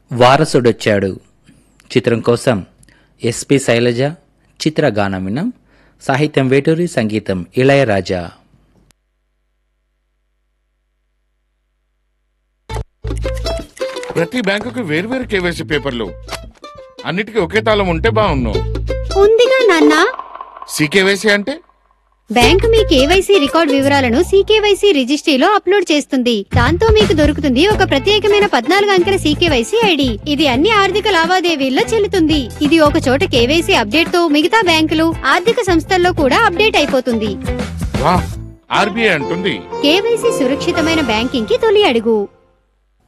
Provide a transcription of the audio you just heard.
వారసుడొచ్చాడు చిత్రం కోసం ఎస్పి శైలజ చిత్రగానం విన్నాం సాహిత్యం వేటూరి సంగీతం ఇళయరాజా ప్రతి బ్యాంకుకి వేర్వేరు కేవైసీ పేపర్లు అన్నిటికీ ఒకే తాళం ఉంటే బాగున్ను ఉందిగా నాన్న సీకేవైసీ అంటే బ్యాంకు మీ కేవైసీ రికార్డ్ వివరాలను సీకేవైసీ రిజిస్ట్రీలో అప్లోడ్ చేస్తుంది దాంతో మీకు దొరుకుతుంది ఒక ప్రత్యేకమైన పద్నాలుగు అంకెల సీకేవైసీ ఐడి ఇది అన్ని ఆర్థిక లావాదేవీల్లో చెల్లుతుంది ఇది ఒక చోట కేవైసీ అప్డేట్ తో మిగతా బ్యాంకులు ఆర్థిక సంస్థల్లో కూడా అప్డేట్ అయిపోతుంది వా ఆర్బీఐ అంటుంది కేవైసీ సురక్షితమైన బ్యాంకింగ్ కి తొలి అడుగు